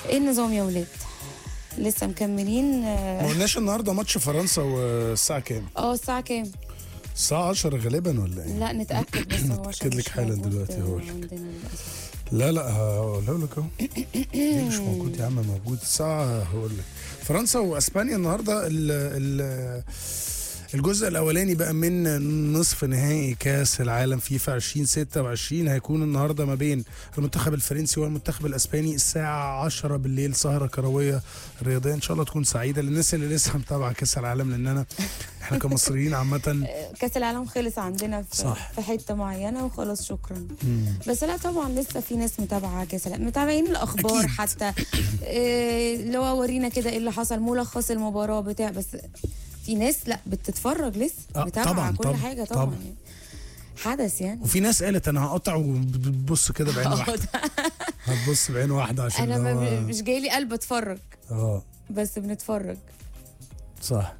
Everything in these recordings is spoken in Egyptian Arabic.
ايه النظام يا ولاد لسه مكملين ما اه قلناش النهارده ماتش فرنسا والساعه كام؟ آه، الساعة كام؟ الساعه 10 غالبا ولا ايه؟ لا نتأكد بس هو عشان نتأكد لك مش حالا موجود دلوقتي هقول لك. عندنا للأسف. لا لا هقول لك اهو ليه مش موجود يا عم موجود الساعه هقول لك فرنسا واسبانيا النهارده ال ال الجزء الاولاني بقى من نصف نهائي كاس العالم فيفا 2026 هيكون النهارده ما بين المنتخب الفرنسي والمنتخب الاسباني الساعه 10 بالليل سهره كرويه رياضيه ان شاء الله تكون سعيده للناس اللي لسه متابعه كاس العالم لاننا احنا كمصريين عامه كاس العالم خلص عندنا في, صح. في حتة معينة وخلاص شكرا بس لا طبعا لسه في ناس متابعة كاس العالم متابعين الأخبار أكيد. حتى إيه، اللي هو ورينا كده ايه اللي حصل ملخص المباراة بتاع بس في ناس لا بتتفرج لسه آه، متابعة طبعاً، كل طبعاً، حاجة طبعا, طبعاً. يعني. حدث يعني وفي ناس قالت انا هقطع وبتبص كده بعين واحده هتبص بعين واحده عشان انا هو- ما مش جاي لي قلب اتفرج اه بس بنتفرج صح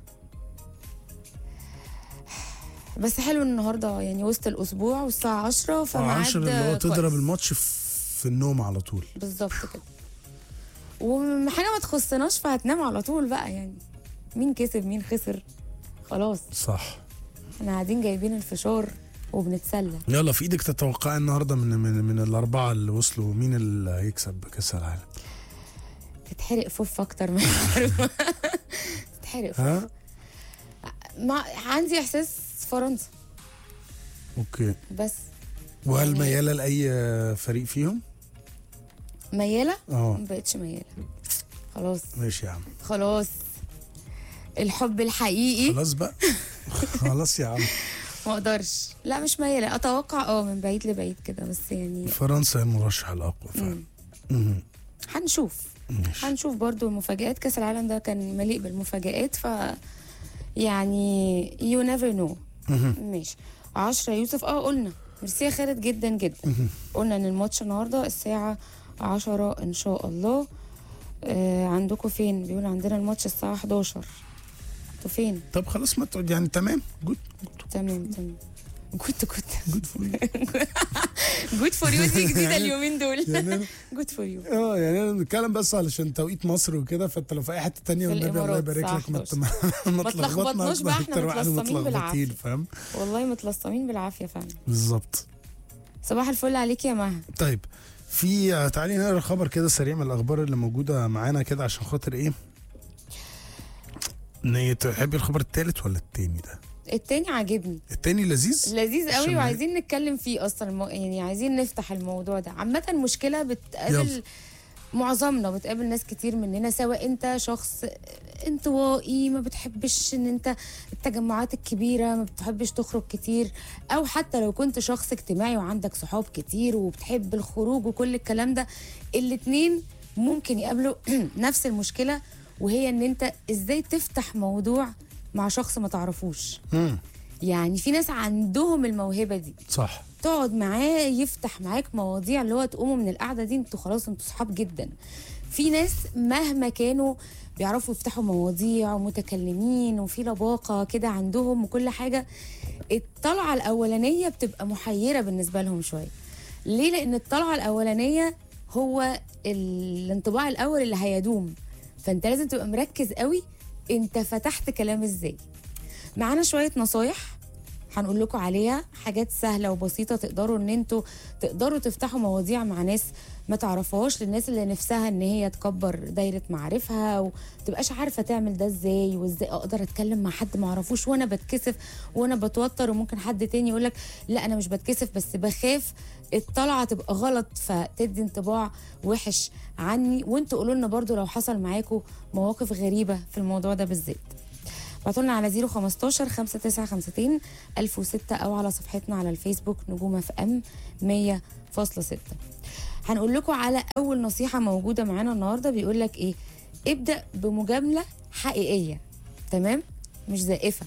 بس حلو النهارده يعني وسط الاسبوع والساعه 10 فميعاد 10 اللي هو تضرب كويس. الماتش في النوم على طول بالظبط كده وحاجه ما تخصناش فهتنام على طول بقى يعني مين كسب مين خسر خلاص صح احنا قاعدين جايبين الفشار وبنتسلى يلا في ايدك تتوقعي النهارده من من من الاربعه اللي وصلوا مين اللي هيكسب كاس العالم تتحرق فوف اكتر من المعروفة. تتحرق فوف ها مع... عندي احساس فرنسا اوكي بس وهل يعني- مياله لاي فريق فيهم مياله اه ما بقتش مياله خلاص ماشي يا عم خلاص الحب الحقيقي خلاص بقى خلاص يا عم ما اقدرش لا مش مياله اتوقع اه من بعيد لبعيد كده بس يعني فرنسا هي المرشح الاقوى فعلا مم. هنشوف ماشي هنشوف برضو المفاجآت كاس العالم ده كان مليء بالمفاجآت ف يعني يو نيفر نو ماشي 10 يوسف اه قلنا ميرسي يا خالد جدا جدا قلنا ان الماتش النهارده الساعه 10 ان شاء الله آه عندكم فين بيقول عندنا الماتش الساعه 11 انتوا فين طب خلاص ما تقعد يعني تمام جود تمام تمام جود جود جود فور يو جود فور يو دي جديده اليومين دول يعني أنا- جود فور يو اه يعني انا بنتكلم بس علشان توقيت مصر وكده فانت لو في اي حته تانية في والنبي الله الإمارات يبارك الساعة لك ما 11. ت- ما تلخبطناش بقى، احنا أكتر واحنا متلصمين متلخبطين بالعافية. فاهم والله متلصمين بالعافيه فعلا بالظبط صباح الفل عليك يا مها طيب في آه، تعالي نقرا خبر كده سريع من الاخبار اللي موجوده معانا كده عشان خاطر ايه ان تحبي الخبر الثالث ولا التاني ده التاني عاجبني التاني لذيذ لذيذ عشان قوي ما- وعايزين نتكلم فيه اصلا المو... يعني عايزين نفتح الموضوع ده عامه مشكله بتقابل يلا. معظمنا بتقابل ناس كتير مننا سواء انت شخص انطوائي ما بتحبش ان انت التجمعات الكبيره ما بتحبش تخرج كتير او حتى لو كنت شخص اجتماعي وعندك صحاب كتير وبتحب الخروج وكل الكلام ده الاتنين ممكن يقابلوا نفس المشكله وهي ان انت ازاي تفتح موضوع مع شخص ما تعرفوش مم. يعني في ناس عندهم الموهبه دي صح تقعد معاه يفتح معاك مواضيع اللي هو تقوموا من القعده دي انتوا خلاص انتوا صحاب جدا في ناس مهما كانوا بيعرفوا يفتحوا مواضيع ومتكلمين وفي لباقه كده عندهم وكل حاجه الطلعه الاولانيه بتبقى محيره بالنسبه لهم شويه ليه لان الطلعه الاولانيه هو الانطباع الاول اللي هيدوم فانت لازم تبقى مركز قوي انت فتحت كلام ازاي معانا شويه نصايح هنقول لكم عليها حاجات سهله وبسيطه تقدروا ان انتوا تقدروا تفتحوا مواضيع مع ناس ما تعرفوهاش للناس اللي نفسها ان هي تكبر دايره معارفها ومتبقاش عارفه تعمل ده ازاي وازاي اقدر اتكلم مع حد ما اعرفوش وانا بتكسف وانا بتوتر وممكن حد تاني يقول لك لا انا مش بتكسف بس بخاف الطلعه تبقى غلط فتدي انطباع وحش عني وانتوا قولوا لنا برضو لو حصل معاكم مواقف غريبه في الموضوع ده بالذات بعتوا لنا على 015 5952 1006 او على صفحتنا على الفيسبوك نجوم اف ام 100.6 هنقول لكم على اول نصيحه موجوده معانا النهارده بيقول لك ايه ابدا بمجامله حقيقيه تمام مش زائفه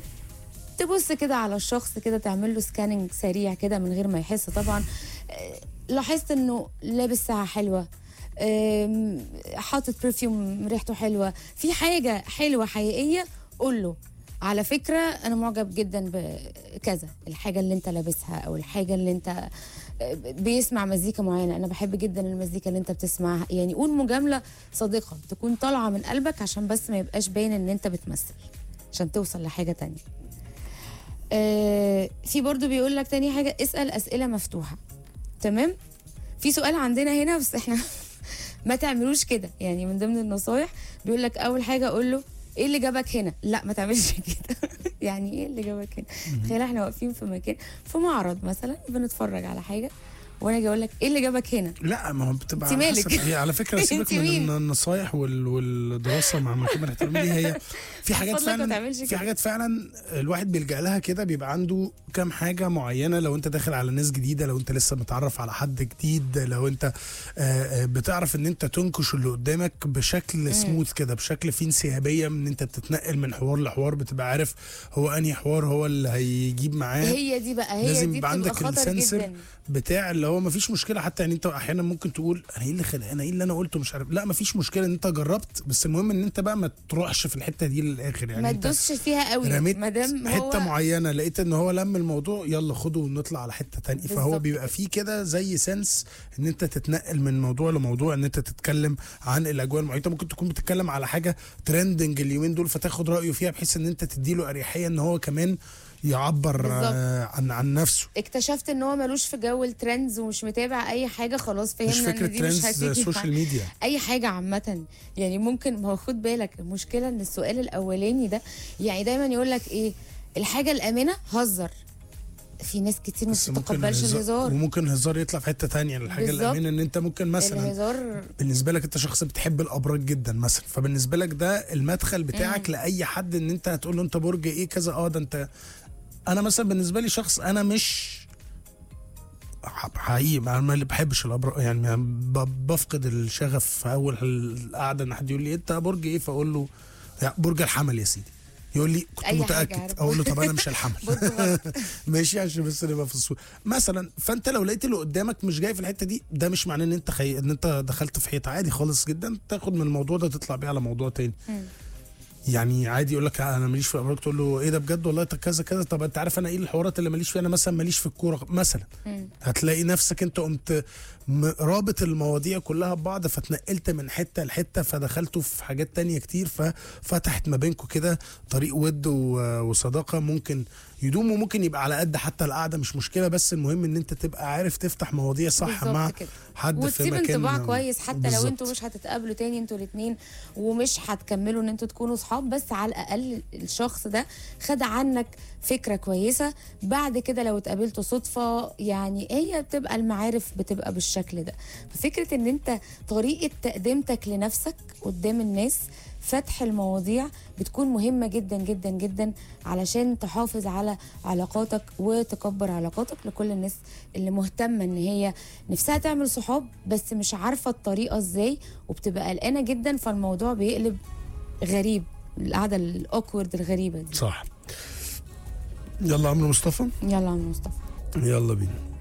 تبص كده على الشخص كده تعمل له سكاننج سريع كده من غير ما يحس طبعا آه، لاحظت انه لابس ساعه حلوه آم، حاطط برفيوم ريحته حلوه في حاجه حلوه حقيقيه قول له على فكره انا معجب جدا بكذا الحاجه اللي انت لابسها او الحاجه اللي انت آه، بيسمع مزيكا معينه انا بحب جدا المزيكا اللي انت بتسمعها يعني قول مجامله صادقه تكون طالعه من قلبك عشان بس ما يبقاش باين ان انت بتمثل عشان توصل لحاجه تانية آه في برضو بيقول لك تاني حاجه اسال اسئله مفتوحه تمام في سؤال عندنا هنا بس احنا ما تعملوش كده يعني من ضمن النصايح بيقول لك اول حاجه قول له ايه اللي جابك هنا لا ما تعملش كده يعني ايه اللي جابك هنا تخيل احنا واقفين في مكان في معرض مثلا بنتفرج على حاجه وانا اجي اقول لك ايه اللي جابك هنا لا ما هو بتبقى انت على مالك؟ حسب هي على فكره سيبك انت مين؟ من النصايح وال... والدراسه مع مكان الاحترام دي هي في حاجات فضلك ما فعلا تعملش في كده. حاجات فعلا الواحد بيلجأ لها كده بيبقى عنده كام حاجه معينه لو انت داخل على ناس جديده لو انت لسه متعرف على حد جديد لو انت آه، آه، بتعرف ان انت تنكش اللي قدامك بشكل سموث كده بشكل فيه انسيابيه ان انت بتتنقل من حوار لحوار بتبقى عارف هو انهي حوار هو اللي هيجيب معاه هي دي بقى هي لازم دي يبقى بتبقى عندك خطر السنسر جدا بتاع اللي هو مفيش مشكله حتى يعني انت احيانا ممكن تقول انا ايه اللي خلق انا ايه اللي انا قلته مش عارف لا مفيش مشكله ان انت جربت بس المهم ان انت بقى ما تروحش في الحته دي للاخر يعني ما انت تدوسش فيها قوي رميت ما دام هو حته معينه لقيت ان هو لم الموضوع يلا خده ونطلع على حته تانية فهو بالظبط بيبقى فيه كده زي سنس ان انت تتنقل من موضوع لموضوع ان انت تتكلم عن الاجواء المحيطه ممكن تكون بتتكلم على حاجه ترندنج اليومين دول فتاخد رايه فيها بحيث ان انت تديله اريحيه ان هو كمان يعبر بالظبط. آه، عن عن نفسه اكتشفت ان هو ملوش في جو الترندز ومش متابع اي حاجه خلاص فهمنا مش فكره ان دي مش ترندز هتيجي سوشيال معاه. ميديا اي حاجه عامه يعني ممكن ما هو خد بالك المشكله ان السؤال الاولاني ده يعني دايما يقول لك ايه الحاجه الامنه هزر في ناس كتير ما بس ممكن بتتقبلش الهزار وممكن الهزار يطلع في حته تانية الحاجه بالظبط. الامينه ان انت ممكن مثلا الهزار بالنسبه لك انت شخص بتحب الابراج جدا مثلا فبالنسبه لك ده المدخل بتاعك لاي حد ان انت هتقول له انت برج ايه كذا اه ده انت انا مثلا بالنسبه لي شخص انا مش ح- حقيقي ما ما اللي بحبش الابراج يعني ب- بفقد الشغف في اول القعده ان حد يقول لي انت برج ايه فاقول له يا برج الحمل يا سيدي يقول لي كنت أي حاجة متاكد عارف. اقول له طب انا مش الحمل برضو برضو. ماشي عشان بس نبقى في الصوره مثلا فانت لو لقيت اللي قدامك مش جاي في الحته دي ده مش معناه ان انت خي... ان انت دخلت في حيطه عادي خالص جدا تاخد من الموضوع ده تطلع بيه على موضوع تاني مم. يعني عادي يقول لك انا ماليش في الابراج تقول له ايه ده بجد والله طب كذا كذا طب انت عارف انا ايه الحوارات اللي ماليش فيها انا مثلا ماليش في الكوره مثلا مم. هتلاقي نفسك انت قمت م- رابط المواضيع كلها ببعض فتنقلت من حته لحته فدخلتوا في حاجات تانية كتير ففتحت ما بينكم كده طريق ود و- وصداقه ممكن يدوم وممكن يبقى على قد حتى القعده مش مشكله بس المهم ان انت تبقى عارف تفتح مواضيع صح بالظبط مع كده. حد في وتسيب مكان انطباع كويس حتى لو بالظبط. انتوا مش هتتقابلوا تاني انتوا الاثنين ومش هتكملوا ان انتوا تكونوا صحاب بس على الاقل الشخص ده خد عنك فكره كويسه بعد كده لو اتقابلتوا صدفه يعني هي بتبقى المعارف بتبقى بالشكل ده ففكره ان انت طريقه تقديمتك لنفسك قدام الناس فتح المواضيع بتكون مهمة جدا جدا جدا علشان تحافظ على علاقاتك وتكبر علاقاتك لكل الناس اللي مهتمة ان هي نفسها تعمل صحاب بس مش عارفة الطريقة ازاي وبتبقى قلقانة جدا فالموضوع بيقلب غريب القعدة الاوكورد الغريبة دي صح يلا عمرو مصطفى يلا يا عم مصطفى يلا بينا